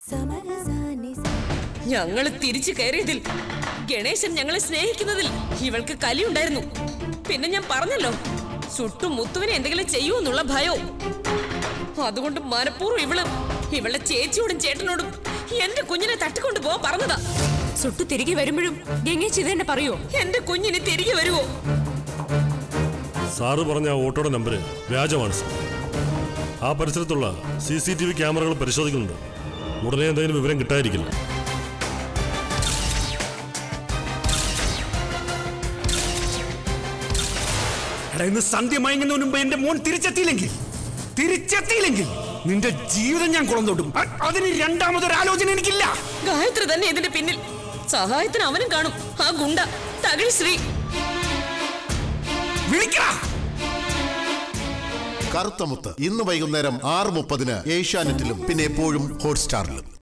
ഞങ്ങൾ തിരിച്ചു കയറിയതിൽ ഗണേശൻ ഞങ്ങളെ സ്നേഹിക്കുന്നതിൽ ഇവൾക്ക് കലിയുണ്ടായിരുന്നു പിന്നെ ഞാൻ പറഞ്ഞല്ലോ സുട്ടു മുത്തുവിനെ എന്തെങ്കിലും ചെയ്യുമെന്നുള്ള ഭയോ അതുകൊണ്ട് മനഃപൂർവ്വം ഇവള് ഇവളുടെ ചേച്ചിയോടും ചേട്ടനോടും എന്റെ കുഞ്ഞിനെ തട്ടിക്കൊണ്ട് പോവാൻ പറഞ്ഞതാ സുട്ടു തിരികെ വരുമ്പോഴും ഗംഗേച്ചി ഇത് തന്നെ പറയോ എന്റെ കുഞ്ഞിന് തിരികെ വരുവോ സാറ് പറഞ്ഞ ആ ഓട്ടോയുടെ നമ്പർ വ്യാജമാണ് സാർ ആ പരിസരത്തുള്ള സി സി ടി വി ക്യാമറകൾ പരിശോധിക്കുന്നുണ്ട് ഉടനെ എന്തെങ്കിലും വിവരം കിട്ടാതിരിക്കില്ല എടാ ഇന്ന് സന്ധ്യ മയങ്ങുന്നതിന് മുമ്പ് എന്റെ മോൻ തിരിച്ചെത്തിയില്ലെങ്കിൽ തിരിച്ചെത്തിയില്ലെങ്കിൽ നിന്റെ ജീവിതം ഞാൻ കുളം തൊട്ടും അ- അതിന് രണ്ടാമതൊരു ആലോചന എനിക്കില്ല ഗായത്രി തന്നെ ഇതിന്റെ പിന്നിൽ സഹായത്തിന് അവനും കാണും ആ ഗുണ്ട തകഴി ശ്രീ വിളിക്കടാ കറുത്തമുത്ത് ഇന്ന് വൈകുന്നേരം ആറ് മുപ്പതിന് ഏഷ്യാനെറ്റിലും പിന്നെ എപ്പോഴും ഹോട്ട്സ്റ്റാറിലും